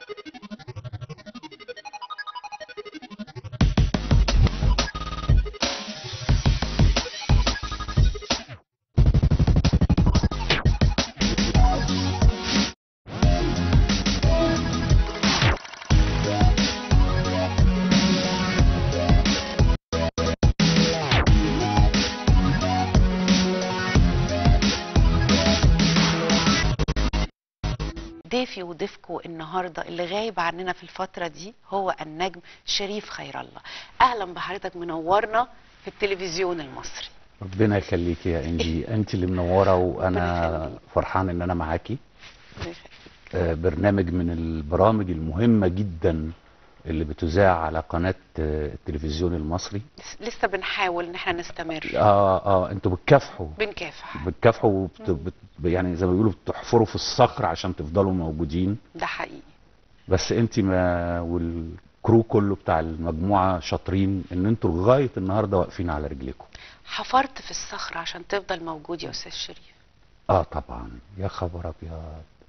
ضيفي وضيفكم النهارده اللي غايب عننا في الفتره دي هو النجم شريف خير الله اهلا بحضرتك منورنا في التلفزيون المصري ربنا يخليك يا انجي انت اللي منوره ربنا وانا يخليك. فرحان ان انا معاكي الله يخليك. آه، برنامج من البرامج المهمه جدا اللي بتذاع على قناه آه، التلفزيون المصري لس- لسه بنحاول ان احنا نستمر اه اه انتوا بتكافحوا بنكافح بتكافحوا وبت... بت... يعني زي ما بيقولوا بتحفروا في الصخر عشان تفضلوا موجودين ده حقيقي بس انت ما والكرو كله بتاع المجموعه شاطرين ان انتوا لغايه النهارده واقفين على رجليكم حفرت في الصخر عشان تفضل موجود يا استاذ شريف اه طبعا يا خبر ابيض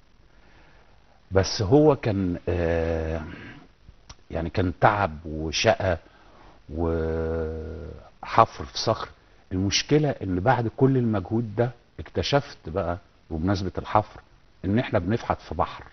بس هو كان آه يعني كان تعب وشقى وحفر في صخر المشكله ان بعد كل المجهود ده اكتشفت بقى بمناسبه الحفر ان احنا بنفحت في بحر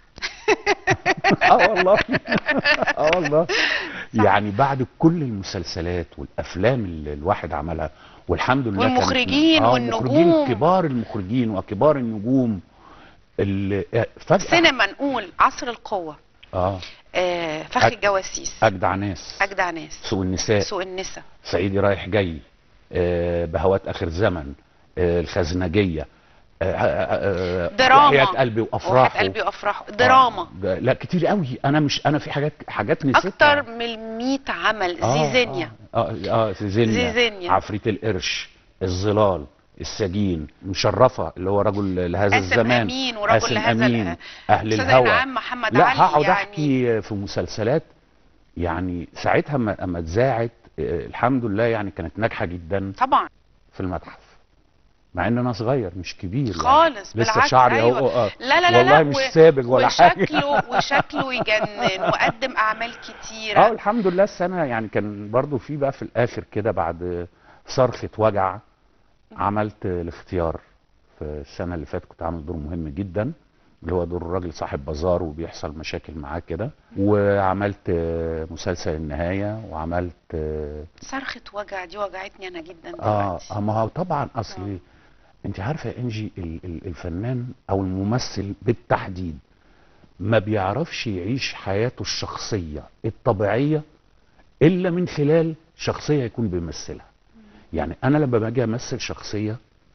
اه والله اه والله يعني بعد كل المسلسلات والافلام اللي الواحد عملها والحمد لله كانت- والمخرجين آه، والنجوم. المخرجين كبار المخرجين وكبار النجوم اللي آه، فجأة سينما نقول عصر القوه اه آه فخ أج- الجواسيس اجدع ناس اجدع ناس سوق النساء سوق النساء صعيدي رايح جاي آه، بهوات اخر زمن آه، الخزنجيه آه، آه، آه، دراما وحياة قلبي وافراحه وحياة قلبي وافراحه دراما آه، لا كتير قوي انا مش انا في حاجات حاجات نسيتها اكتر من 100 عمل آه، زيزينيا اه اه, آه زيزينيا, زيزينيا. عفريت القرش الظلال السجين مشرفه اللي هو رجل لهذا قاسم الزمان أمين ورجل قاسم لهذا أمين ال- اهل أستاذ الهوى إنعام محمد لا علي هقعد يعني احكي في مسلسلات يعني ساعتها اما اما اتذاعت آه، الحمد لله يعني كانت ناجحه جدا طبعا في المتحف مع ان انا صغير مش كبير يعني. خالص لسه بالعكس شعري أيوة. اهو آه. لا لا لا والله لا مش و- سابق ولا حاجه وشكله وشكله يجنن وقدم اعمال كتيره اه الحمد لله السنه يعني كان برضو في بقى في الاخر كده بعد صرخه وجع عملت الاختيار في السنه اللي فاتت كنت عامل دور مهم جدا اللي هو دور الراجل صاحب بازار وبيحصل مشاكل معاه كده وعملت آه، مسلسل النهايه وعملت اه صرخه وجع دي وجعتني انا جدا اه دلوقتي آه، ما هو طبعا اصل انت عارفه يا انجي ال- ال- الفنان او الممثل بالتحديد ما بيعرفش يعيش حياته الشخصيه الطبيعيه الا من خلال شخصيه يكون بيمثلها يعني انا لما باجي امثل شخصيه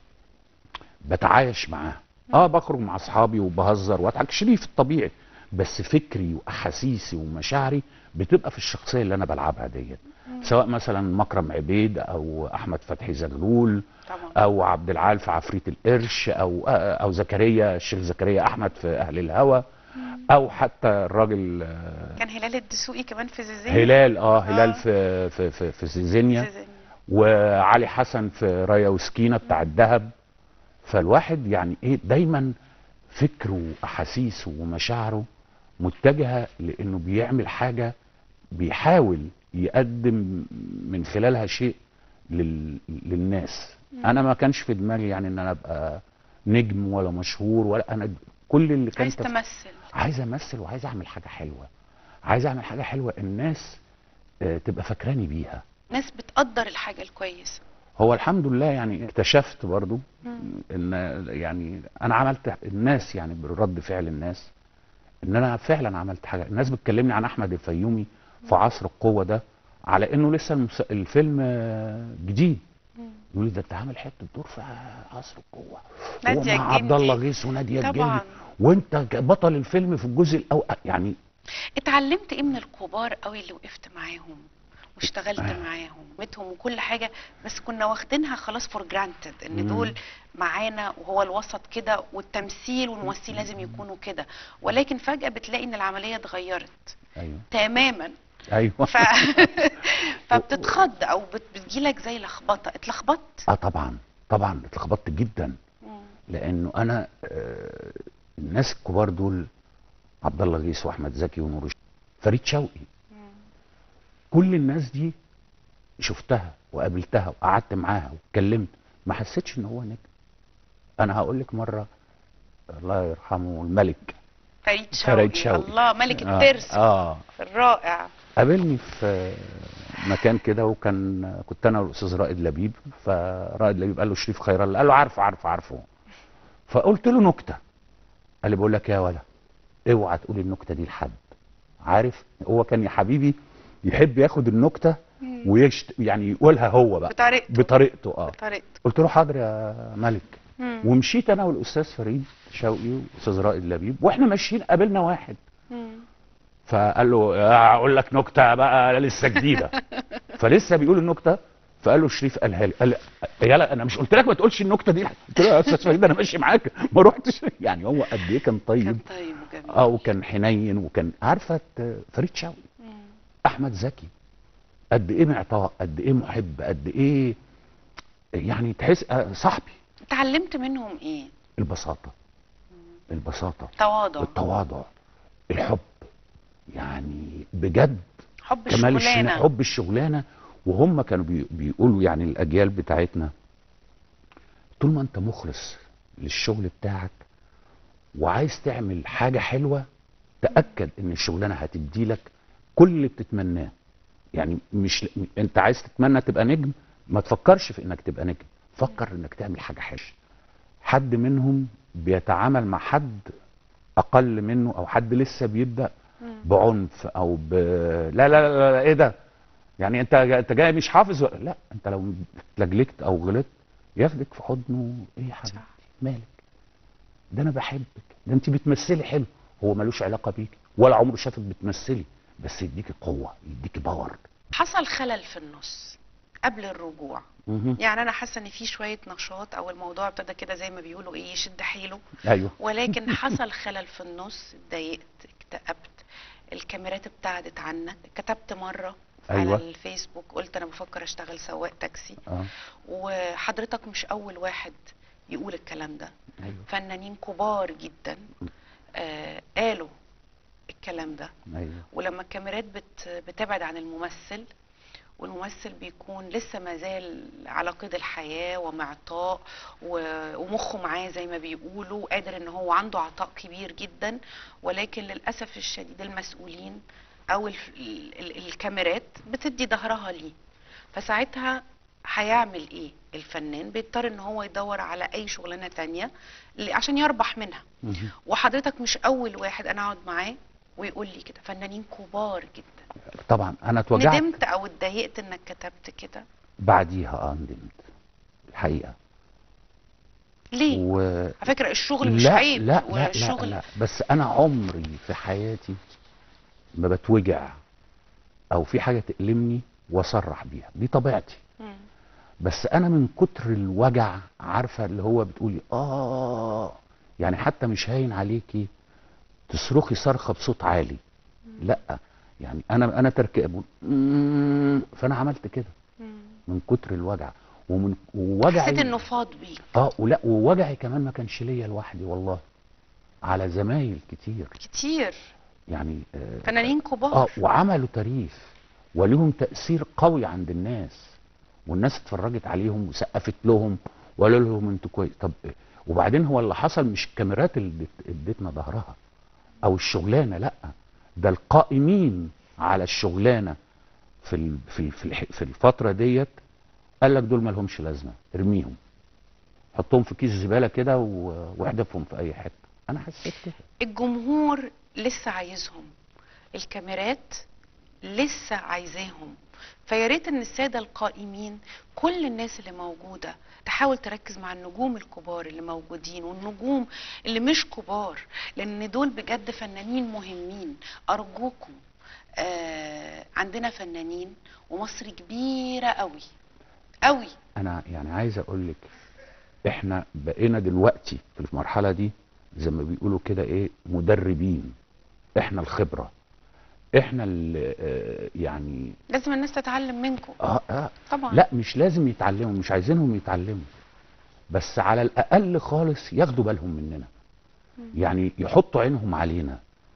بتعايش معاها اه بخرج مع اصحابي وبهزر واضحك شريف الطبيعي بس فكري واحاسيسي ومشاعري بتبقى في الشخصيه اللي انا بلعبها ديت سواء مثلا مكرم عبيد او احمد فتحي زغلول طبعا او عبد العال في عفريت القرش او او زكريا الشيخ زكريا احمد في اهل الهوى او حتى الراجل آه، كان هلال الدسوقي كمان في زيزينيا هلال اه آه. هلال في في في, في زيزينيا زيزينيا. وعلي حسن في رايا وسكينه بتاع الذهب فالواحد يعني ايه دايما فكره واحاسيسه ومشاعره متجهه لانه بيعمل حاجه بيحاول يقدم من خلالها شيء لل... للناس انا ما كانش في دماغي يعني ان انا ابقى نجم ولا مشهور ولا انا كل اللي كان عايز تف- تمثل عايز امثل وعايز اعمل حاجه حلوه عايز اعمل حاجه حلوه الناس آه، تبقى فاكراني بيها ناس بتقدر الحاجه الكويسه هو الحمد لله يعني اكتشفت برضو ان يعني انا عملت الناس يعني برد فعل الناس ان انا فعلا عملت حاجه الناس بتكلمني عن احمد الفيومي في عصر القوه ده على انه لسه المس... الفيلم آه، جديد يقول لي ده انت عامل حته دور في عصر القوه نادية ومع عبد الجندي. الله غيث وناديه طبعاً. الجندي وانت بطل الفيلم في الجزء الاول يعني اتعلمت ايه من الكبار قوي اللي وقفت معاهم واشتغلت آه. معاهم متهم وكل حاجه بس كنا واخدينها خلاص فور جرانتد ان مم. دول معانا وهو الوسط كده والتمثيل والممثلين لازم يكونوا كده ولكن فجاه بتلاقي ان العمليه اتغيرت ايوه تماما ايوه ف... فبتتخض او بت... بتجيلك زي لخبطه اتلخبطت اه طبعا طبعا اتلخبطت جدا مم. لانه انا آه، الناس الكبار دول عبد الله غيث واحمد زكي ونور الش- فريد شوقي كل الناس دي شفتها وقابلتها وقعدت معاها واتكلمت ما حسيتش ان هو نجم انا هقول لك مره الله يرحمه الملك فريد شوقي, فريد شوقي. الله ملك آه، الترس اه الرائع قابلني في مكان كده وكان كنت انا والاستاذ رائد لبيب فرائد لبيب قال له شريف خير الله قال له عارفه عارفه عارفه فقلت له نكته قال لي بقول لك يا ولا اوعى تقول النكته دي لحد عارف هو كان يا حبيبي يحب ياخد النكته ويشت يعني يقولها هو بقى بطريقته بطريقته اه بطريقته قلت له حاضر يا ملك مم. ومشيت انا والاستاذ فريد شوقي والاستاذ رائد لبيب واحنا ماشيين قابلنا واحد مم. فقال له اقول لك نكته بقى لسه جديده فلسه بيقول النكته فقال له شريف قالها لي قال لي يلا انا مش قلت لك ما تقولش النكته دي قلت له يا استاذ فريد انا ماشي معاك ما رحتش يعني هو قد ايه كان كان طيب طيب وجميل اه وكان حنين وكان عارفه فريد شوقي مم. احمد زكي قد ايه معطاء قد ايه محب قد ايه يعني تحس آه، صاحبي اتعلمت منهم ايه البساطه البساطه تواضع التواضع الحب يعني بجد حب كمال الشغلانه الشغلانه حب الشغلانه وهم كانوا بي بيقولوا يعني الاجيال بتاعتنا طول ما انت مخلص للشغل بتاعك وعايز تعمل حاجه حلوه تاكد ان الشغلانه هتدي لك كل اللي بتتمناه يعني مش انت عايز تتمنى تبقى نجم ما تفكرش في انك تبقى نجم فكر انك تعمل حاجه حلوه حد منهم بيتعامل مع حد اقل منه او حد لسه بيبدا مم. بعنف او ب لا لا لا, لا, لا ايه ده يعني انت انت جاي مش حافظ ولا لا انت لو اتلجلجت او غلطت ياخدك في حضنه ايه يا حبيبي صح. مالك ده انا بحبك ده انت بتمثلي حلو هو ملوش علاقه بيكي ولا عمره شافك بتمثلي بس يديكي قوه يديكي باور حصل خلل في النص قبل الرجوع مهم. يعني انا حاسه ان في شويه نشاط او الموضوع ابتدى كده زي ما بيقولوا ايه يشد حيله ايوه ولكن حصل خلل في النص اتضايقت اكتئبت الكاميرات ابتعدت عنك كتبت مره أيوة. على الفيسبوك قلت انا بفكر اشتغل سواق تاكسي اه وحضرتك مش اول واحد يقول الكلام ده ايوه فنانين كبار جدا آه قالوا الكلام ده ايوه ولما الكاميرات بت بتبعد عن الممثل والممثل بيكون لسه ما زال على قيد الحياة ومعطاء و- ومخه معاه زي ما بيقولوا قادر ان هو عنده عطاء كبير جدا ولكن للأسف الشديد المسؤولين او الف- ال- ال- الكاميرات بتدي ظهرها ليه فساعتها هيعمل ايه الفنان بيضطر ان هو يدور على اي شغلانة تانية ل- عشان يربح منها مهم. وحضرتك مش اول واحد انا اقعد معاه ويقول لي كده فنانين كبار جدا طبعا انا اتوجعت ندمت او اتضايقت انك كتبت كده بعديها اه ندمت الحقيقه ليه و... على فكره الشغل مش لا عيب لا لا, لا والشغل لا بس انا عمري في حياتي ما بتوجع او في حاجه تألمني واصرح بيها دي طبيعتي مم. بس انا من كتر الوجع عارفه اللي هو بتقولي اه يعني حتى مش هاين عليكي تصرخي صرخه بصوت عالي لا يعني انا انا تركي بقول "مم", فانا عملت كده مم. من كتر الوجع ومن ووجعي حسيت انه فاض بيك اه ولا ووجعي كمان ما كانش ليا لوحدي والله على زمايل كتير كتير يعني آه فنانين اه كبار وعملوا تاريخ وليهم تأثير قوي عند الناس والناس اتفرجت عليهم وسقفت لهم وقالوا لهم انتوا كويس طب وبعدين هو اللي حصل مش الكاميرات اللي ادت- ادتنا ظهرها او الشغلانه لا ده القائمين على الشغلانه في ال- في ال- في الح- في الفتره ديت قال لك دول ما لهمش لازمه ارميهم حطهم في كيس زباله كده و- واحدفهم في اي حته انا حسيت كده الجمهور لسه عايزهم الكاميرات لسه عايزاهم فيا ريت ان الساده القائمين كل الناس اللي موجوده تحاول تركز مع النجوم الكبار اللي موجودين والنجوم اللي مش كبار لان دول بجد فنانين مهمين ارجوكم آه عندنا فنانين ومصر كبيره قوي قوي انا يعني عايز اقول لك احنا بقينا دلوقتي في المرحله دي زي ما بيقولوا كده ايه مدربين احنا الخبره احنا اللي آه، يعني لازم الناس تتعلم منكم اه اه طبعا لا مش لازم يتعلموا مش عايزينهم يتعلموا بس على الاقل خالص ياخدوا بالهم مننا يعني يحطوا عينهم علينا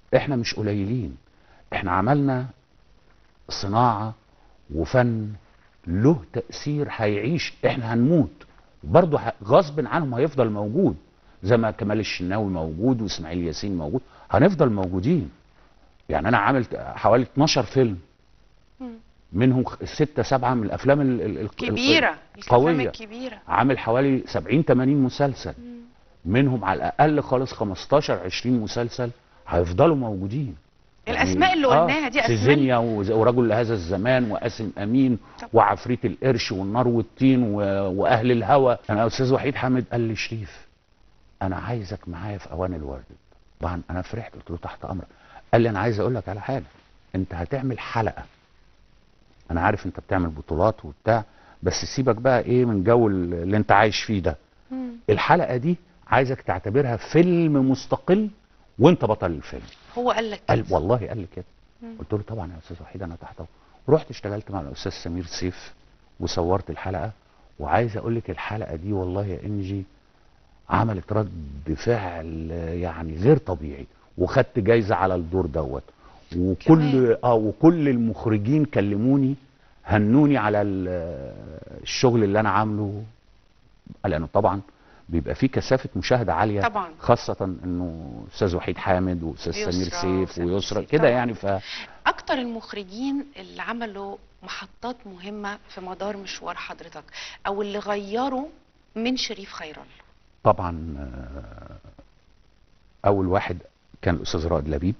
احنا مش قليلين احنا عملنا صناعه وفن له تاثير هيعيش احنا هنموت برضه ه- غصب عنهم هيفضل موجود زي ما كمال الشناوي موجود واسماعيل ياسين موجود هنفضل موجودين يعني انا عامل حوالي 12 فيلم مم. منهم خ- ستة سبعة من الافلام ال- ال- ال- كبيره الافلام قوية الكبيره عامل حوالي 70 80 مسلسل منهم على الاقل خالص 15 20 مسلسل هيفضلوا موجودين الاسماء اللي قلناها دي اسماء سيزينيا وز- ورجل لهذا الزمان وقاسم امين طب. وعفريت القرش والنار والطين و... واهل الهوى انا استاذ وحيد حامد قال لي شريف انا عايزك معايا في اوان الورد طبعا انا فرحت قلت له تحت امرك قال لي انا عايز اقول لك على حاجه انت هتعمل حلقه انا عارف انت بتعمل بطولات وبتاع بس سيبك بقى ايه من جو اللي انت عايش فيه ده مم. الحلقه دي عايزك تعتبرها فيلم مستقل وانت بطل الفيلم هو قال لك قال كده. والله قال لي كده مم. قلت له طبعا يا استاذ وحيد انا تحت أمرك. رحت اشتغلت مع الاستاذ سمير سيف وصورت الحلقه وعايز اقول لك الحلقه دي والله يا انجي عملت رد فعل يعني غير طبيعي وخدت جايزه على الدور دوت وكل كمان. اه وكل المخرجين كلموني هنوني على ال- الشغل اللي انا عامله لانه طبعا بيبقى فيه كثافه مشاهده عاليه طبعا خاصه انه استاذ وحيد حامد واستاذ يسرا سمير سيف وسمير ويسرا سيف كده طبعاً. يعني ف اكتر المخرجين اللي عملوا محطات مهمه في مدار مشوار حضرتك او اللي غيروا من شريف خير الله طبعا آه، اول واحد كان الاستاذ رائد لبيب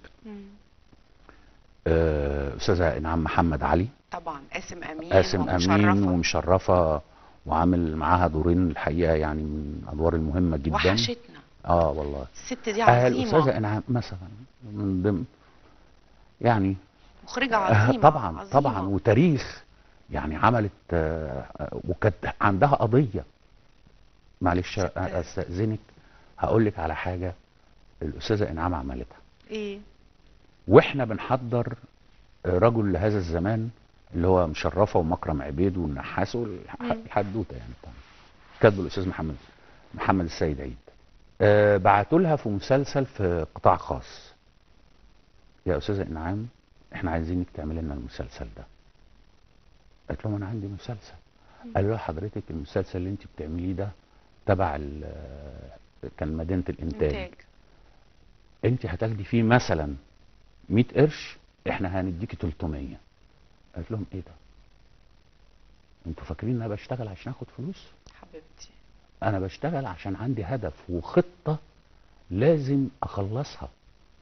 آه، استاذه انعام محمد علي طبعا قاسم امين قاسم امين ومشرفة. ومشرفه وعامل معاها دورين الحقيقه يعني من الادوار المهمه جدا وحشتنا اه والله الست دي آه الاستاذه عظيمه انعام مثلا من ضمن يعني مخرجه آه، عظيمه طبعا عظيمة. طبعا وتاريخ يعني عملت آه، آه، وكانت عندها قضيه معلش ست- استاذنك هقول لك على حاجه الاستاذه انعام عملتها ايه واحنا بنحضر آه، رجل لهذا الزمان اللي هو مشرفه ومكرم عبيد والنحاس والح- مم. الحدوته يعني طبعا كاتبه الاستاذ محمد محمد السيد عيد آه بعتوا لها في مسلسل في قطاع خاص يا استاذه انعام احنا عايزينك تعملي لنا المسلسل ده قالت لهم انا عندي مسلسل قالوا لها حضرتك المسلسل اللي انت بتعمليه ده تبع ال- آه، كان مدينه الانتاج انتاج انت هتاخدي فيه مثلا 100 قرش احنا هنديكي 300 قالت لهم ايه ده انتوا فاكرين ان انا بشتغل عشان اخد فلوس حبيبتي انا بشتغل عشان عندي هدف وخطة لازم اخلصها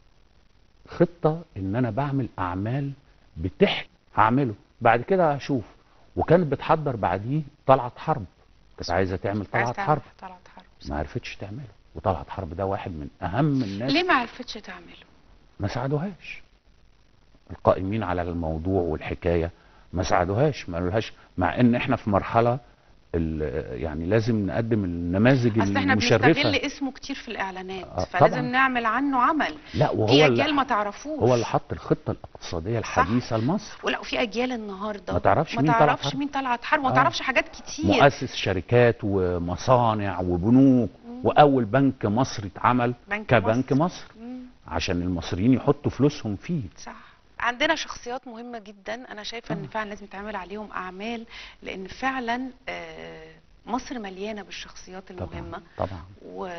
خطة ان انا بعمل اعمال بتحكي هعمله بعد كده هشوف وكانت بتحضر بعديه طلعت حرب كانت عايزه تعمل عايز طلعت تعمل حرب طلعت حرب ما عرفتش تعمله وطلعت حرب ده واحد من اهم الناس ليه ما عرفتش تعمله ما ساعدوهاش القائمين على الموضوع والحكايه ما ساعدوهاش ما قالولهاش مع ان احنا في مرحله ال- يعني لازم نقدم النماذج اصل احنا المشرفه بنستغل اسمه كتير في الاعلانات آه، فلازم طبعاً. نعمل عنه عمل لا وهو في اللي اجيال ما تعرفوش هو اللي حط الخطه الاقتصاديه الحديثه لمصر ولا وفي اجيال النهارده ما تعرفش ما مين طلعت تعرفش حرب. مين طلعت حرب وما آه. تعرفش حاجات كتير مؤسس شركات ومصانع وبنوك واول بنك مصري اتعمل بنك كبنك مصر. مصر مم. عشان المصريين يحطوا فلوسهم فيه صح عندنا شخصيات مهمة جدا أنا شايفة إن آه. فعلا لازم يتعمل عليهم أعمال لأن فعلا آه، مصر مليانة بالشخصيات المهمة طبعا طبعا و...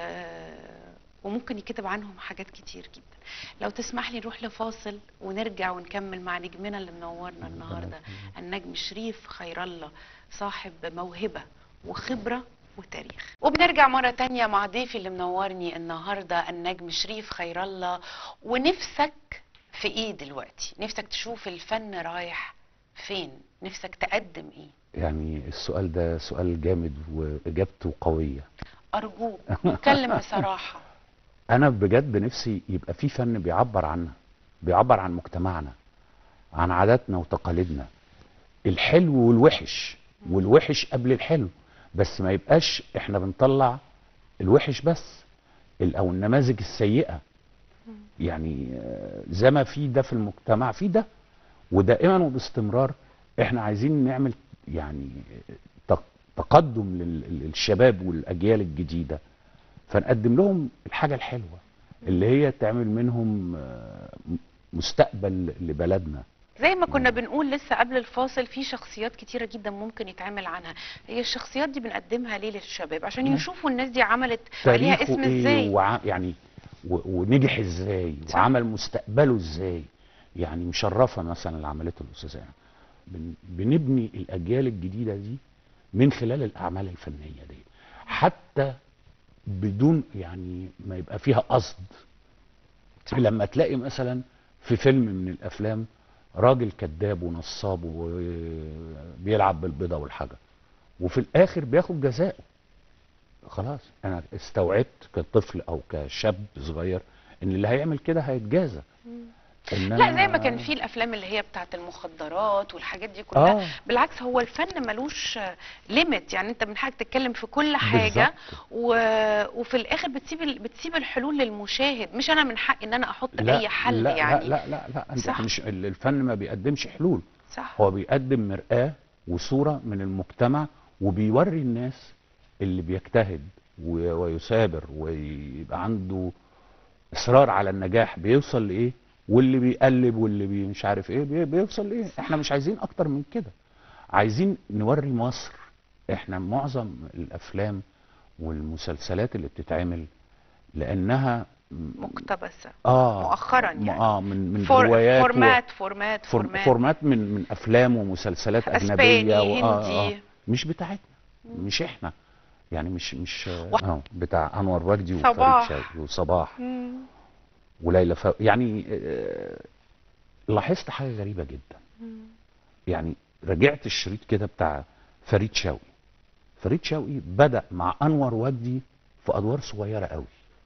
وممكن يكتب عنهم حاجات كتير جدا لو تسمح لي نروح لفاصل ونرجع ونكمل مع نجمنا اللي منورنا النهارده النجم شريف خير الله صاحب موهبة وخبرة وتاريخ وبنرجع مرة تانية مع ضيفي اللي منورني النهاردة النجم شريف خير الله ونفسك في ايه دلوقتي نفسك تشوف الفن رايح فين نفسك تقدم ايه يعني السؤال ده سؤال جامد واجابته قويه ارجوك اتكلم بصراحة انا بجد نفسي يبقى في فن بيعبر عنا بيعبر عن مجتمعنا عن عاداتنا وتقاليدنا الحلو والوحش والوحش قبل الحلو بس ما يبقاش احنا بنطلع الوحش بس ال- او النماذج السيئه يعني آه، زي ما في ده في المجتمع في ده ودائما وباستمرار احنا عايزين نعمل يعني تق- تقدم لل- للشباب والاجيال الجديده فنقدم لهم الحاجه الحلوه اللي هي تعمل منهم آه، م- مستقبل لبلدنا زي ما كنا بنقول لسه قبل الفاصل في شخصيات كتيرة جدا ممكن يتعمل عنها هي الشخصيات دي بنقدمها ليه للشباب عشان نعم. يشوفوا الناس دي عملت ليها تاريخه اسم ايه ازاي وع... يعني و... ونجح ازاي صح. وعمل مستقبله ازاي يعني مشرفه مثلا اللي عملته الاستاذه يعني بن... بنبني الاجيال الجديده دي من خلال الاعمال الفنيه دي حتى بدون يعني ما يبقى فيها قصد صح. لما تلاقي مثلا في فيلم من الافلام راجل كذاب ونصاب وبيلعب بالبيضه والحجر وفي الاخر بياخد جزاءه خلاص انا استوعبت كطفل او كشاب صغير ان اللي هيعمل كده هيتجازى إنما لا زي ما كان في الافلام اللي هي بتاعت المخدرات والحاجات دي كلها اه بالعكس هو الفن ملوش ليميت يعني انت من حقك تتكلم في كل حاجه بالظبط. و... وفي الاخر بتسيب ال... بتسيب الحلول للمشاهد مش انا من حقي ان انا احط لا اي حل لا يعني لا لا لا, لا انت صح. مش ال- الفن ما بيقدمش حلول صح هو بيقدم مرآة وصورة من المجتمع وبيوري الناس اللي بيجتهد و- ويثابر ويبقى عنده إصرار على النجاح بيوصل لإيه واللي بيقلب واللي بي مش عارف إيه بي- بيوصل لإيه إحنا مش عايزين أكتر من كده عايزين نوري مصر إحنا معظم الأفلام والمسلسلات اللي بتتعمل لأنها مقتبسه آه مؤخراً م- يعني. آه من من فور... روايات و- فورمات فورمات فور- فورمات فورمات من من افلام ومسلسلات اسباني اجنبيه و- آه، هندي آه. مش بتاعتنا مش احنا يعني مش مش و- اه بتاع انور وجدي وفريد صباح. شوقي وصباح مم. وليلى ف... يعني آه، لاحظت حاجه غريبه جدا مم. يعني رجعت الشريط كده بتاع فريد شوقي فريد شوقي بدا مع انور وجدي في ادوار صغيره قوي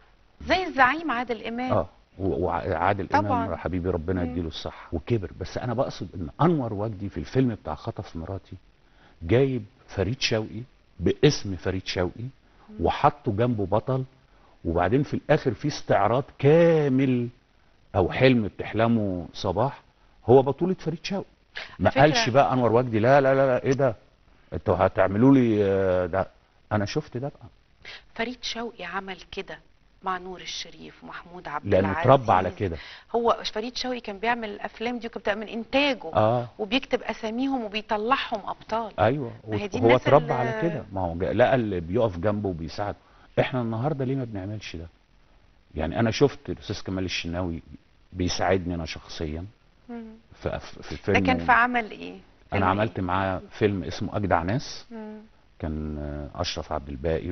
زي الزعيم عادل امام اه و- وعادل طبعاً. امام حبيبي ربنا مم. يديله الصحه وكبر بس انا بقصد ان انور وجدي في الفيلم بتاع خطف مراتي جايب فريد شوقي باسم فريد شوقي وحطه جنبه بطل وبعدين في الاخر في استعراض كامل او حلم بتحلمه صباح هو بطوله فريد شوقي ما على فكرة- قالش بقى انور وجدي لا لا لا, لا ايه ده انتوا هتعملوا لي آه، ده انا شفت ده بقى فريد شوقي عمل كده مع نور الشريف ومحمود عبد لانه العزيز اتربى على كده هو فريد شوقي كان بيعمل الافلام دي وكانت بتبقى من انتاجه اه وبيكتب اساميهم وبيطلعهم ابطال ايوه ما هي دي هو الناس اتربى اللي- على كده ما هو جا- لقى اللي بيقف جنبه وبيساعده احنا النهارده ليه ما بنعملش ده يعني انا شفت الاستاذ كمال الشناوي بيساعدني انا شخصيا مم. في في ده فيلم كان في عمل ايه انا فيلم عملت معاه فيلم اسمه اجدع ناس إيه؟ مم. كان آه، اشرف عبد الباقي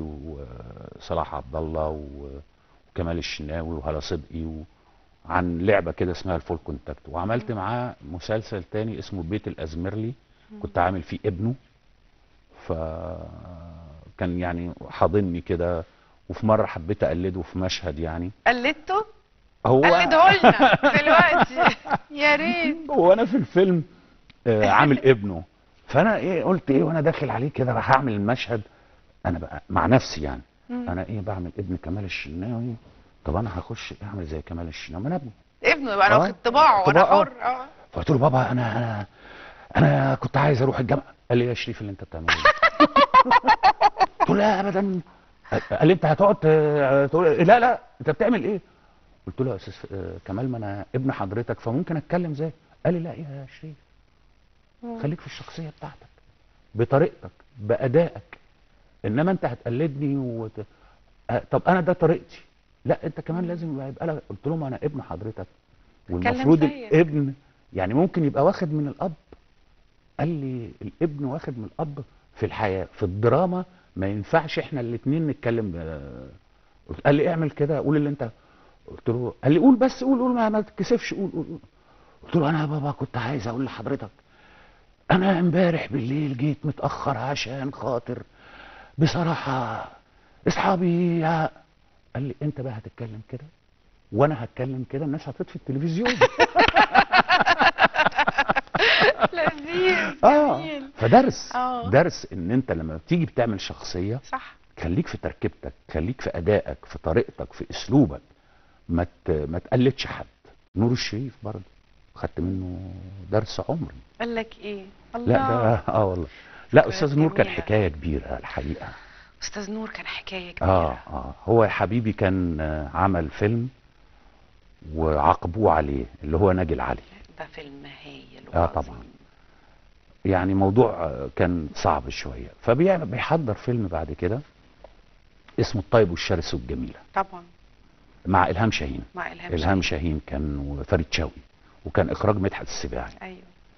وصلاح عبد الله و- وكمال الشناوي وهلا صدقي و... عن لعبه كده اسمها الفول كونتاكت وعملت معاه مسلسل تاني اسمه بيت الازمرلي كنت عامل فيه ابنه فكان يعني حاضني كده وفي مره حبيت اقلده في مشهد يعني قلدته هو قلده لنا دلوقتي يا ريت هو انا في الفيلم آه، عامل ابنه فانا ايه قلت ايه وانا داخل عليه كده راح اعمل المشهد انا بقى مع نفسي يعني مم. انا ايه بعمل ابن كمال الشناوي طب انا هخش اعمل زي كمال الشناوي ما انا ابنه ابنه يبقى انا آه. واخد طباعه وانا طباعه. حر اه فقلت له بابا انا انا انا كنت عايز اروح الجامعه قال لي يا شريف اللي انت بتعمله ده قلت له لا ابدا قال لي انت هتقعد ت- تقول لا لا انت بتعمل ايه قلت له يا استاذ آه، كمال ما انا ابن حضرتك فممكن اتكلم زيك قال لي لا يا شريف خليك في الشخصيه بتاعتك بطريقتك بادائك انما انت هتقلدني وت... آه، طب انا ده طريقتي لا انت كمان لازم يبقى يبقى لك قلت لهم انا ابن حضرتك والمفروض زيك. الابن يعني ممكن يبقى واخد من الاب قال لي الابن واخد من الاب في الحياه في الدراما ما ينفعش احنا الاثنين نتكلم آه، قلت- قال لي اعمل كده قول اللي انت قلت له قال لي قول بس قول قول ما, ما تتكسفش قول قول قول. قلت له انا يا بابا كنت عايز اقول لحضرتك انا امبارح بالليل جيت متاخر عشان خاطر بصراحه اصحابي يا- قال لي انت بقى هتتكلم كده وانا هتكلم كده الناس هتطفي التلفزيون لذيذ اه جميل فدرس آه. درس ان انت لما بتيجي بتعمل شخصيه صح خليك في تركيبتك خليك في ادائك في طريقتك في اسلوبك ما ت- ما تقلدش حد نور الشريف برضه خدت منه درس عمري قال لك ايه الله لا ده اه والله لا ذكريات استاذ نور كان جميلة. حكايه كبيره الحقيقه استاذ نور كان حكايه كبيره اه اه هو يا حبيبي كان آه، عمل فيلم وعاقبوه عليه اللي هو ناجي العلي ده فيلم هايل آه وعظيم. طبعاً. يعني موضوع آه، كان صعب شويه فبيحضر فيلم بعد كده اسمه الطيب والشرس والجميله طبعا مع الهام شاهين مع الهام الهام شاهين. شاهين كان وفريد شوقي وكان اخراج مدحت السباعي ايوه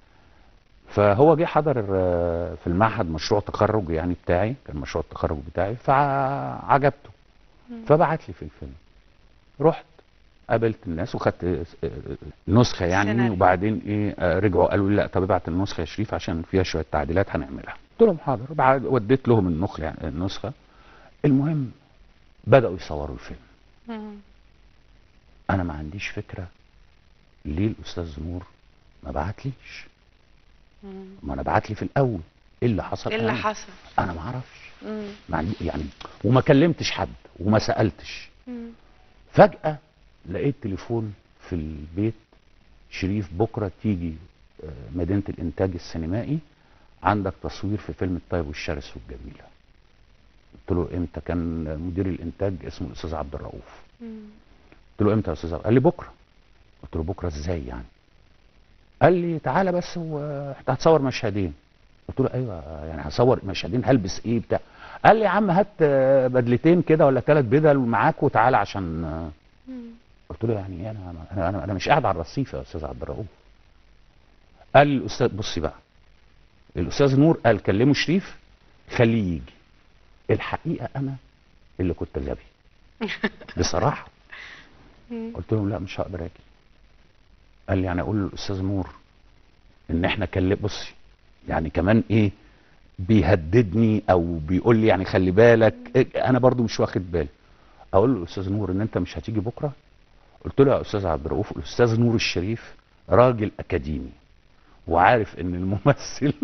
فهو جه حضر آه، في المعهد مشروع تخرج يعني بتاعي كان مشروع التخرج بتاعي فعجبته مم. فبعت لي في الفيلم رحت قابلت الناس وخدت آه، آه، نسخه يعني سيناريو. وبعدين ايه آه، رجعوا قالوا لي لا طب ابعت النسخه يا شريف عشان فيها شويه تعديلات هنعملها قلت لهم حاضر بعد وديت لهم النسخه يعني النسخه المهم بداوا يصوروا الفيلم مم. انا ما عنديش فكره ليه الاستاذ نور ما بعتليش مم. ما انا بعت لي في الاول ايه اللي حصل ايه اللي أنا- حصل انا ما اعرفش مم. ما عندي يعني وما كلمتش حد وما سالتش مم. فجاه لقيت تليفون في البيت شريف بكره تيجي آه، مدينه الانتاج السينمائي عندك تصوير في فيلم الطيب والشرس والجميله قلت له امتى كان مدير الانتاج اسمه الاستاذ عبد الرؤوف مم. قلت له امتى يا استاذ عبد؟ قال لي بكره قلت له بكره ازاي يعني قال لي تعالى بس وانت هتصور مشهدين قلت له ايوه يعني هصور مشهدين هلبس ايه بتاع قال لي يا عم هات آه، بدلتين كده ولا ثلاث بدل معاك وتعالى عشان آه. مم. قلت له يعني إيه؟ انا انا انا, أنا مش قاعد على الرصيف يا استاذ عبد الرؤوف قال لي الاستاذ بصي بقى الاستاذ نور قال كلمه شريف خليه يجي الحقيقه انا اللي كنت غبي بصراحه مم. قلت لهم لا مش هقدر اجي قال لي يعني اقول للاستاذ نور ان احنا كلم بصي يعني كمان ايه بيهددني او بيقول لي يعني خلي بالك إيه انا برضو مش واخد بالي اقول له استاذ نور ان انت مش هتيجي بكره قلت له يا استاذ عبد الرؤوف الاستاذ نور الشريف راجل اكاديمي وعارف ان الممثل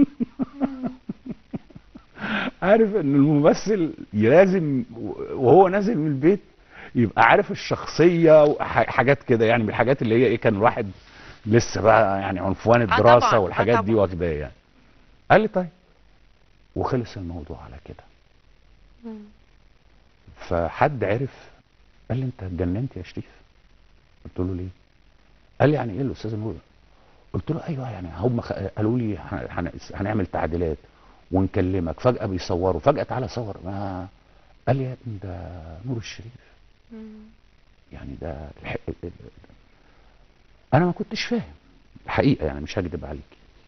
عارف ان الممثل لازم وهو نازل من البيت يبقى عارف الشخصيه وحاجات كده يعني من الحاجات اللي هي ايه كان الواحد لسه بقى يعني عنفوان طبعاً، الدراسه آه والحاجات دي طبعاً. واخداه يعني قال لي طيب وخلص الموضوع على كده مم. فحد عرف قال لي انت اتجننت يا شريف قلت له ليه قال لي يعني ايه الاستاذ نور قلت له ايوه يعني هم خ- قالوا لي هن- هن- هنعمل تعديلات ونكلمك فجاه بيصوروا فجاه تعالى صور ما قال لي يا ابني ده نور الشريف مم. يعني ده الح... انا ما كنتش فاهم الحقيقه يعني مش هكذب عليك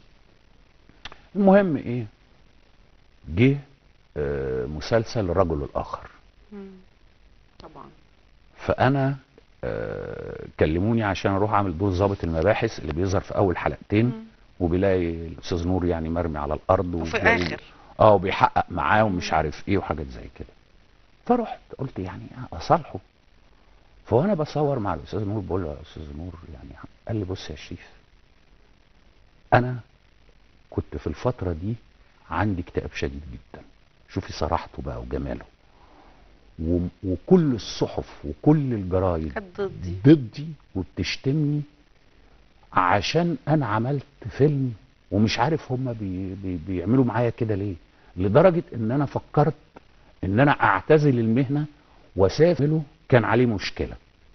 المهم ايه جه آه، مسلسل الرجل الاخر مم. طبعا فانا آه، كلموني عشان اروح اعمل دور ضابط المباحث اللي بيظهر في اول حلقتين مم. وبيلاقي الاستاذ نور يعني مرمي على الارض وفي وبيلاقي- الاخر اه وبيحقق معاه ومش مم. عارف ايه وحاجات زي كده فرحت قلت يعني اصالحه فوانا بصور مع الاستاذ نور بقول له يا استاذ نور يعني قال لي بص يا شريف انا كنت في الفتره دي عندي اكتئاب شديد جدا شوفي صراحته بقى وجماله و... وكل الصحف وكل الجرايد كانت ضدي ضدي وبتشتمني عشان انا عملت فيلم ومش عارف هما بي بي بيعملوا معايا كده ليه لدرجة ان انا فكرت ان انا اعتزل المهنة واسافر له كان عليه مشكلة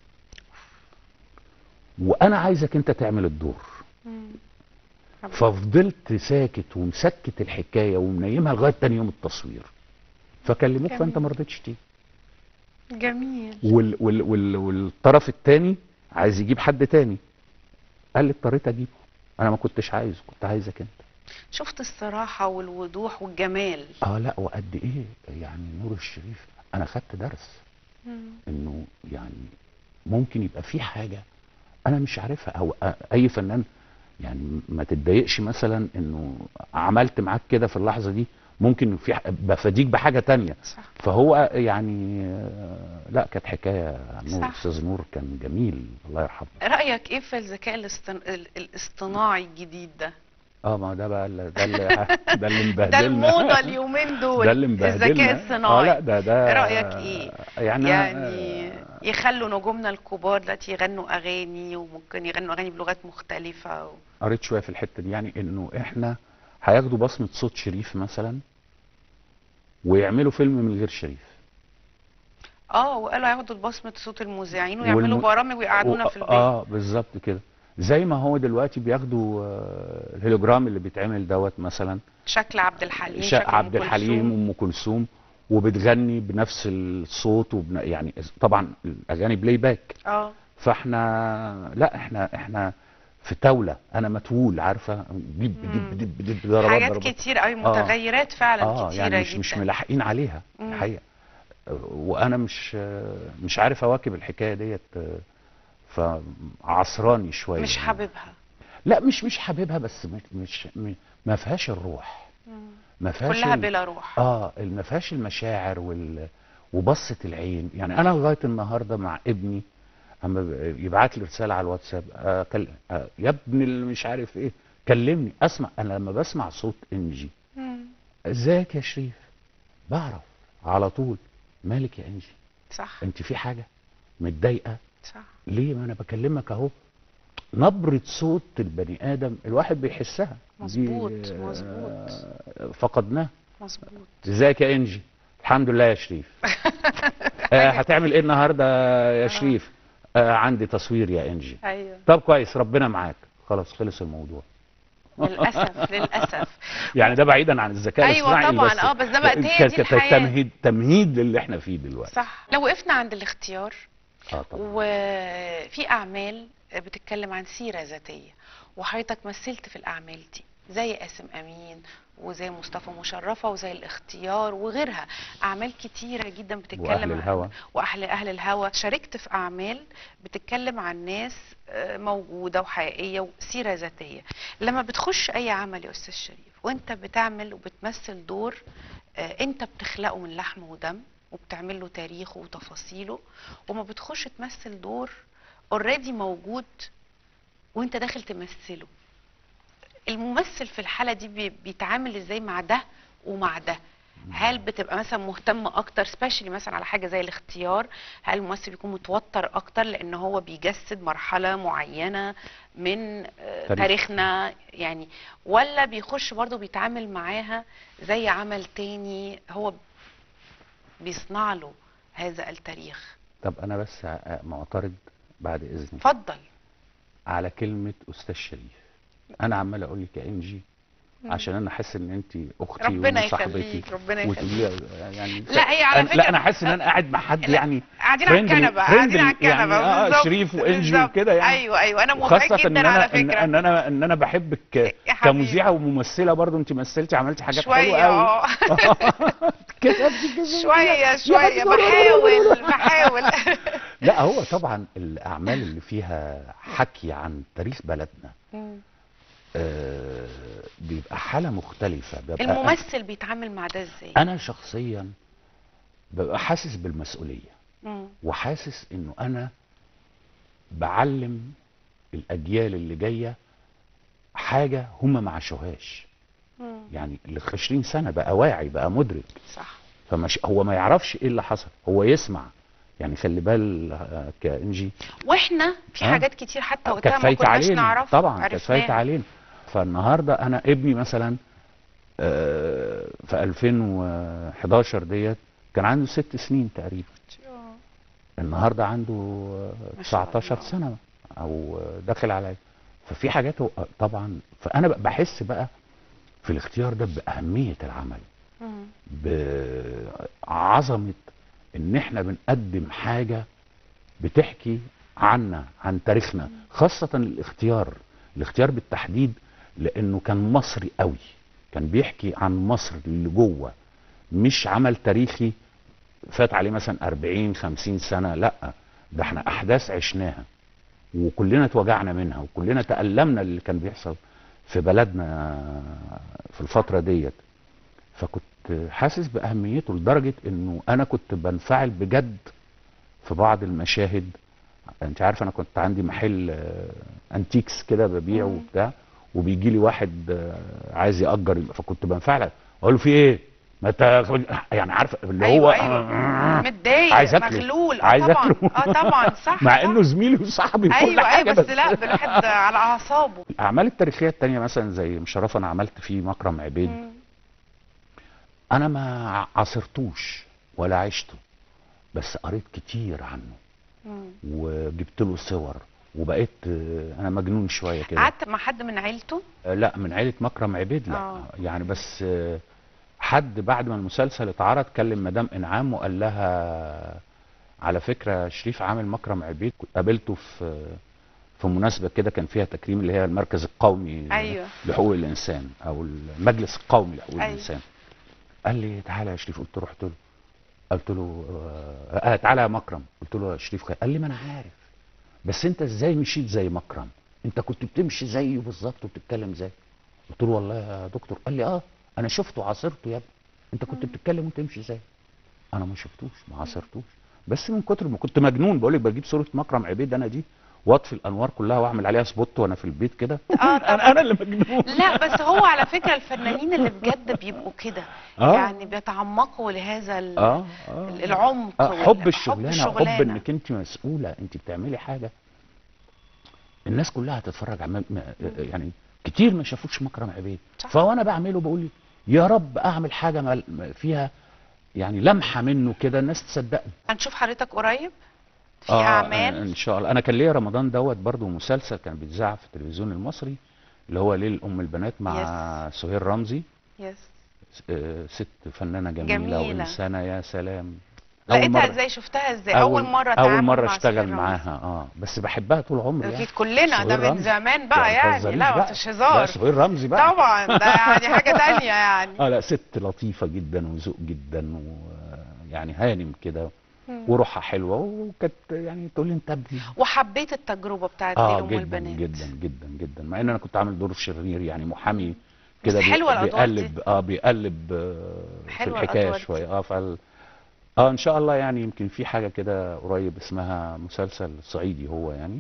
وانا عايزك انت تعمل الدور مم. طبعاً. ففضلت ساكت ومسكت الحكاية ومنيمها لغاية تاني يوم التصوير فكلموك جميل. فانت ما رضيتش تيجي جميل وال وال وال والطرف الثاني عايز يجيب حد تاني قال لي اضطريت اجيبه انا ما كنتش عايزه كنت عايزك انت شفت الصراحة والوضوح والجمال اه لا وقد ايه يعني نور الشريف انا خدت درس مم. انه يعني ممكن يبقى في حاجه انا مش عارفها او أ- اي فنان يعني ما تتضايقش مثلا انه عملت معاك كده في اللحظه دي ممكن في ح- بفاديك بحاجه تانية صح فهو يعني آه، لا كانت حكايه نور صح. استاذ نور كان جميل الله يرحمه رأيك ايه في الذكاء الاصطن... ال- الاصطناعي الجديد ده اه ما ده بقى ال- ده اللي ده اللي ده مبهدلنا الموضة اليومين دول ده اللي مبهدلنا الذكاء اه الصناعي لا ده ده رأيك ايه؟ يعني يعني آه، يخلوا نجومنا الكبار دلوقتي يغنوا اغاني وممكن يغنوا اغاني بلغات مختلفة و... قريت شويه في الحته دي يعني انه احنا هياخدوا بصمه صوت شريف مثلا ويعملوا فيلم من غير شريف اه وقالوا هياخدوا بصمه صوت المذيعين ويعملوا والم- برامج ويقعدونا و- في البيت اه بالظبط كده زي ما هو دلوقتي بياخدوا آه، الهيلوجرام اللي بيتعمل دوت مثلا شكل عبد الحليم شا- شكل أم عبد الحليم كلثوم. وام كلثوم وبتغني بنفس الصوت وبن... يعني طبعا الاغاني بلاي باك اه فاحنا لا احنا احنا في تولة انا متول عارفه دب دب دب دب ضربات حاجات ضربات كتير قوي متغيرات فعلا اه كتيره يعني مش جدا مش ملاحقين عليها مم. الحقيقه وانا مش مش عارف اواكب الحكايه ديت فعصراني شويه مش يعني. حاببها لا مش مش حاببها بس مش, مش م- ما فيهاش الروح ما فيهاش كلها ال- بلا روح اه ما فيهاش المشاعر وال وبصة العين يعني انا لغايه النهارده مع ابني اما ب- يبعت لي رساله على الواتساب آه كل... آه يا ابني اللي مش عارف ايه كلمني اسمع انا لما بسمع صوت انجي مم. ازيك يا شريف بعرف على طول مالك يا انجي صح انت في حاجه متضايقه صح ليه ما انا بكلمك اهو نبرة صوت البني آدم الواحد بيحسها دي، مظبوط، آه، مظبوط. فقدناه مظبوط ازيك يا انجي الحمد لله يا شريف آه هتعمل ايه النهارده يا شريف آه عندي تصوير يا انجي ايوه طب كويس ربنا معاك خلاص خلص الموضوع للاسف للاسف يعني ده بعيدا عن الذكاء أيوة الاصطناعي طبعاً، بس آه، بس ده بقت هي ك- دي ك- الحياة. تمهيد تمهيد للي احنا فيه دلوقتي صح لو وقفنا عند الاختيار اه طبعا وفي اعمال بتتكلم عن سيره ذاتيه وحضرتك مثلت في الاعمال دي زي قاسم امين وزي مصطفى مشرفه وزي الاختيار وغيرها اعمال كتيره جدا بتتكلم وأهل عن- الهوى. واهل اهل الهوى شاركت في اعمال بتتكلم عن ناس آه، موجوده وحقيقيه وسيره ذاتيه لما بتخش اي عمل يا استاذ شريف وانت بتعمل وبتمثل دور آه، انت بتخلقه من لحم ودم وبتعمل له تاريخه وتفاصيله وما بتخش تمثل دور اوريدي موجود وانت داخل تمثله الممثل في الحاله دي بي- بيتعامل ازاي مع ده ومع ده هل بتبقى مثلا مهتم اكتر سبيشالي مثلا على حاجه زي الاختيار هل الممثل بيكون متوتر اكتر لان هو بيجسد مرحله معينه من آه، تاريخ. تاريخنا يعني ولا بيخش برضه بيتعامل معاها زي عمل تاني هو بيصنع له هذا التاريخ طب انا بس ع- معترض بعد اذنك اتفضل على كلمة أستاذ شريف أنا عمال أقول لك يا إنجي عشان أنا حاسس إن أنت أختي ربنا وصاحبتي يخليك ربنا وتقولي يخليك لي يعني لا، هي على أنا- فكرة- لا أنا حاسس إن أنا قاعد مع حد لا، يعني قاعدين على friendly- الكنبه قاعدين على friendly يعني الكنبه آه بالظبط شريف وإنجي بالظبط. وكده يعني ايوه ايوه انا موافقه وخاصة إن جدا أنا على إن, فكره إن أنا إن أنا بحبك يا حبيبي. كمذيعة وممثلة برضو أنت مثلتي عملتي حاجات حلوة شويه قوي اه كسبتي كسبتي شويه شويه بحاول بحاول لا هو طبعا الأعمال اللي فيها حكي عن تاريخ بلدنا مم. آه، بيبقى حالة مختلفة بيبقى الممثل بيتعامل مع ده ازاي انا شخصيا ببقى حاسس بالمسؤوليه مم. وحاسس انه انا بعلم الاجيال اللي جايه حاجه هم ما عاشوهاش مم. يعني اللي في 20 سنه بقى واعي بقى مدرك صح فمش هو ما يعرفش ايه اللي حصل هو يسمع يعني خلي بال آه، كانجي واحنا في آه. حاجات كتير حتى وقتها كانت ما فايته كناش علينا نعرف طبعا كانت فايته عرفناها. علينا فالنهارده انا ابني مثلا آه، في 2011 ديت كان عنده ست سنين تقريبا النهارده عنده آه، ما شاء 19 الله. سنه او آه، داخل على ففي حاجات هو- آه، طبعا فانا بقى بحس بقى في الاختيار ده باهميه العمل مم. بعظمه ان احنا بنقدم حاجه بتحكي عنا عن تاريخنا خاصه الاختيار الاختيار بالتحديد لانه كان مصري قوي كان بيحكي عن مصر اللي جوه مش عمل تاريخي فات عليه مثلا 40 50 سنه لا ده احنا احداث عشناها وكلنا اتوجعنا منها وكلنا تألمنا اللي كان بيحصل في بلدنا في الفتره ديت فكنت حاسس باهميته لدرجه انه انا كنت بنفعل بجد في بعض المشاهد انت عارف انا كنت عندي محل آه، انتيكس كده ببيعه مم. وبتاع وبيجي لي واحد آه، عايز يأجر فكنت بنفعل اقول له في ايه ما انت يعني عارف اللي هو أيوة أيوة. متضايق عايز أكله. مغلول عايز اه طبعا أكله. اه طبعا صح مع صح. انه زميلي وصاحبي وكل ايوه حاجه ايوه بس لا بالواحد على اعصابه الاعمال التاريخيه التانية مثلا زي مشرفه انا عملت فيه مكرم عبيد مم. انا ما عاصرتوش ولا عشته بس قريت كتير عنه مم. وجبت له صور وبقيت آه، انا مجنون شويه كده قعدت مع حد من عيلته آه، لا من عيله مكرم عبيد لا آه. يعني بس آه، حد بعد ما المسلسل اتعرض كلم مدام انعام وقال لها على فكره شريف عامل مكرم عبيد كنت قابلته في في مناسبه كده كان فيها تكريم اللي هي المركز القومي أيوة. لحقوق الانسان او المجلس القومي لحقوق أيوة. الانسان قال لي تعالى يا شريف قلت له رحت له قلت له آه آه، تعالى يا مكرم قلت له يا شريف خير. قال لي ما انا عارف بس انت ازاي مشيت زي مكرم انت كنت بتمشي زيه بالظبط وبتتكلم زيه قلت له والله يا دكتور قال لي اه انا شفته عاصرته يا ابني انت كنت بتتكلم وتمشي زيه انا ما شفتوش ما عاصرتوش بس من كتر ما كنت مجنون بقول لك بجيب صوره مكرم عبيد انا دي واطفي الانوار كلها واعمل عليها سبوت وانا في البيت كده اه طبعا انا انا اللي مجنون لا بس هو على فكره الفنانين اللي بجد بيبقوا كده آه. يعني بيتعمقوا لهذا ال- اه اه العمق آه، وال- حب الشغلانه حب الشغلانة. انك انت مسؤوله انت بتعملي حاجه الناس كلها هتتفرج على م- يعني كتير ما شافوش مكرم عبيد صح. فوانا بعمله بقول يا رب اعمل حاجه مل- م- فيها يعني لمحه منه كده الناس تصدقني هنشوف حضرتك قريب في آه، اعمال ان شاء الله انا كان ليا رمضان دوت برضو مسلسل كان بيتذاع في التلفزيون المصري اللي هو ليل ام البنات مع سهير رمزي يس آه، ست فنانه جميله, جميلة. وانسانه يا سلام أول لقيتها مرة- ازاي شفتها ازاي اول مره اول تعامل مره مع اشتغل سهير رمزي. معاها اه بس بحبها طول عمري يعني. اكيد كلنا ده سهير من رمزي. زمان بقى ما يعني تهزريش لا بقى. مفيش لا هزار سهير رمزي بقى طبعا ده يعني حاجه تانية يعني اه لا ست لطيفه جدا وذوق جدا ويعني هانم كده وروحها حلوه وكانت يعني تقول لي انت ابني وحبيت التجربه بتاعت اه ليل ام جدا البنات جدا جدا جدا مع ان انا كنت عامل دور شرير يعني محامي بس كده بي- حلوة الأدوار دي. بيقلب اه بيقلب آه في حلوة الحكايه الأدوار دي. شويه اه فال اه ان شاء الله يعني يمكن في حاجه كده قريب اسمها مسلسل صعيدي هو يعني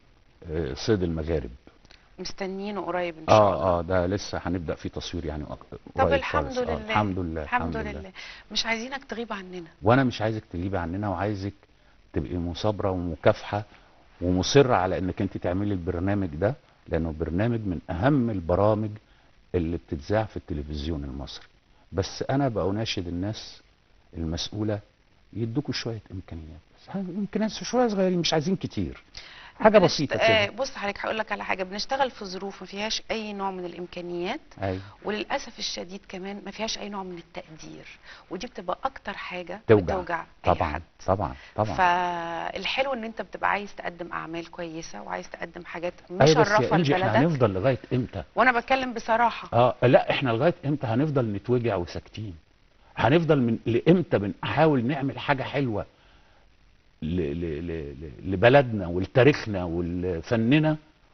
آه صيد المغارب مستنيينه قريب ان شاء الله اه اه ده لسه هنبدا فيه تصوير يعني أك- طب قريب الحمد خالص. آه لله الحمد لله الحمد لله مش عايزينك تغيب عننا وانا مش عايزك تغيبي عننا وعايزك تبقي مثابره ومكافحه ومصره على انك انت تعملي البرنامج ده لانه برنامج من اهم البرامج اللي بتتذاع في التلفزيون المصري بس انا بقى اناشد الناس المسؤوله يدوكوا شويه امكانيات بس امكانيات شويه صغيرين مش عايزين كتير حاجه بنشت- بسيطه آه كده بص حضرتك هقول لك على حاجه بنشتغل في ظروف ما فيهاش اي نوع من الامكانيات ايوه وللاسف الشديد كمان ما فيهاش اي نوع من التقدير ودي بتبقى اكتر حاجه توجع بتوجع اي طبعا حد طبعا طبعا فالحلو ان انت بتبقى عايز تقدم اعمال كويسه وعايز تقدم حاجات ايوه بس مشرفه يا انجي احنا لبلدك هنفضل لغايه امتى وانا بتكلم بصراحه اه لا احنا لغايه امتى هنفضل نتوجع وساكتين هنفضل من لامتى بنحاول نعمل حاجه حلوه ل... ل... ل... ل- لبلدنا ولتاريخنا ولفننا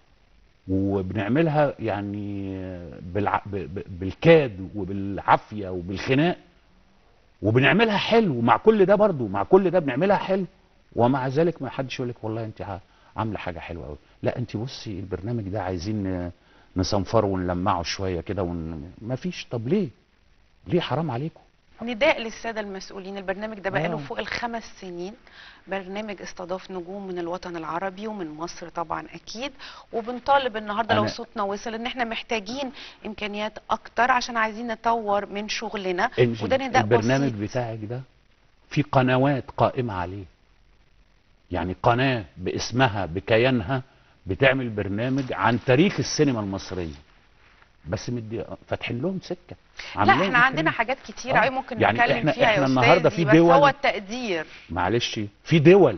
وبنعملها يعني بالع... ب... ب... بالكاد وبالعافيه وبالخناق وبنعملها حلو مع كل ده برضو مع كل ده بنعملها حلو ومع ذلك ما حدش يقول لك والله انت ع- عامله حاجه حلوه قوي لا انت بصي البرنامج ده عايزين ن- نصنفره ونلمعه شويه كده ون... ما فيش طب ليه ليه حرام عليكم نداء للساده المسؤولين البرنامج ده بقاله آه. فوق الخمس سنين برنامج استضاف نجوم من الوطن العربي ومن مصر طبعا اكيد وبنطالب النهارده لو أنا- صوتنا وصل ان احنا محتاجين امكانيات اكتر عشان عايزين نطور من شغلنا انجي وده نداء البرنامج بسيط. بتاعك ده في قنوات قائمه عليه يعني قناه باسمها بكيانها بتعمل برنامج عن تاريخ السينما المصريه بس مدي فاتحين لهم سكه لا عاملين لهم احنا عندنا إمكانيات. حاجات كتير آه. قوي ممكن يعني نتكلم إحنا- فيها إحنا يا النهاردة أستاذي، في بس دول- هو التقدير معلش في دول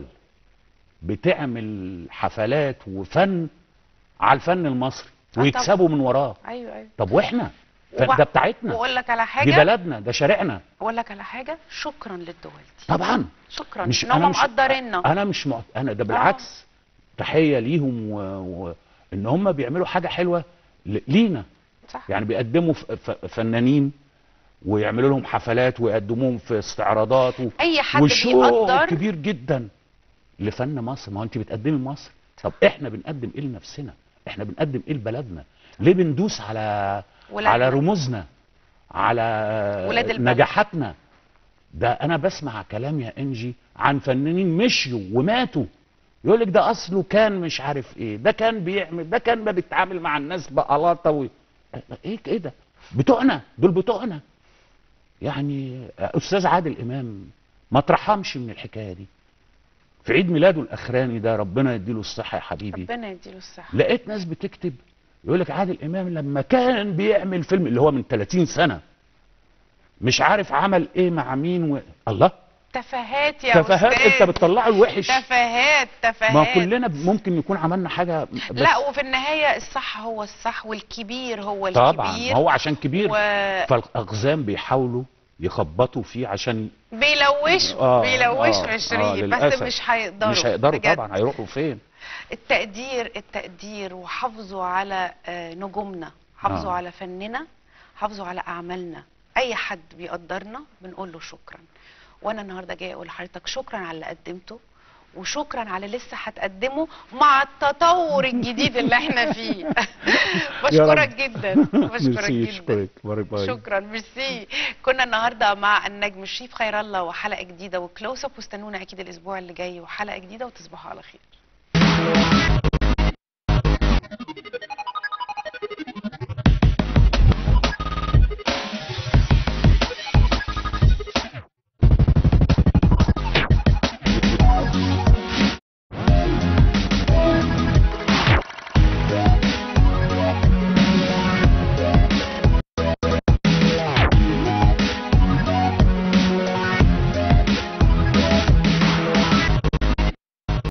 بتعمل حفلات وفن على الفن المصري آه ويكسبوا من وراه ايوه ايوه طب واحنا وبع- ده بتاعتنا واقول لك على دي حاجه بلدنا ده شارعنا اقول لك على حاجه شكرا للدول دي طبعا شكرا مش ان هم مش مقدريننا انا مش مع... انا ده بالعكس تحيه ليهم و... و... ان هم بيعملوا حاجه حلوه ل... لينا صح يعني بيقدموا ف... ف... فنانين ويعملوا لهم حفلات ويقدموهم في استعراضات و... اي حد وشو بيقدر كبير جدا لفن مصر ما هو انت بتقدمي مصر طب احنا بنقدم ايه لنفسنا احنا بنقدم ايه لبلدنا ليه بندوس على ولادنا. على رموزنا على ولاد البلد. نجاحاتنا ده انا بسمع كلام يا انجي عن فنانين مشيوا وماتوا يقول لك ده اصله كان مش عارف ايه ده كان بيعمل ده كان ما بيتعامل مع الناس بقلاطه و... ايه ايه ده بتوعنا دول بتوعنا يعني استاذ عادل امام ما ترحمش من الحكايه دي في عيد ميلاده الاخراني ده ربنا يديله الصحه يا حبيبي ربنا يديله الصحه لقيت ناس بتكتب يقول لك عادل امام لما كان بيعمل فيلم اللي هو من 30 سنه مش عارف عمل ايه مع مين و... الله تفاهات يا تفاهات أستاذ. انت بتطلعه الوحش تفاهات تفاهات ما كلنا ممكن يكون عملنا حاجه بس لا وفي النهايه الصح هو الصح والكبير هو طبعا الكبير هو عشان كبير و... فالاقزام بيحاولوا يخبطوا فيه عشان بيلوش آه، بيلوش آه، في آه، شريف بس للأسف. مش هيقدروا مش هيقدروا بجد. طبعا هيروحوا فين التقدير التقدير وحافظوا على آه، نجومنا حافظوا آه. على فننا حافظوا على اعمالنا اي حد بيقدرنا بنقول له شكرا وانا النهارده جايه اقول لحضرتك شكرا على اللي قدمته وشكرا على اللي لسه هتقدمه مع التطور الجديد اللي احنا فيه بشكرك جدا بشكرك ميرسي، جدا اشكرك باي باي شكرا ميرسي كنا النهارده مع النجم الشريف خير الله وحلقه جديده وكلوز اب واستنونا اكيد الاسبوع اللي جاي وحلقه جديده وتصبحوا على خير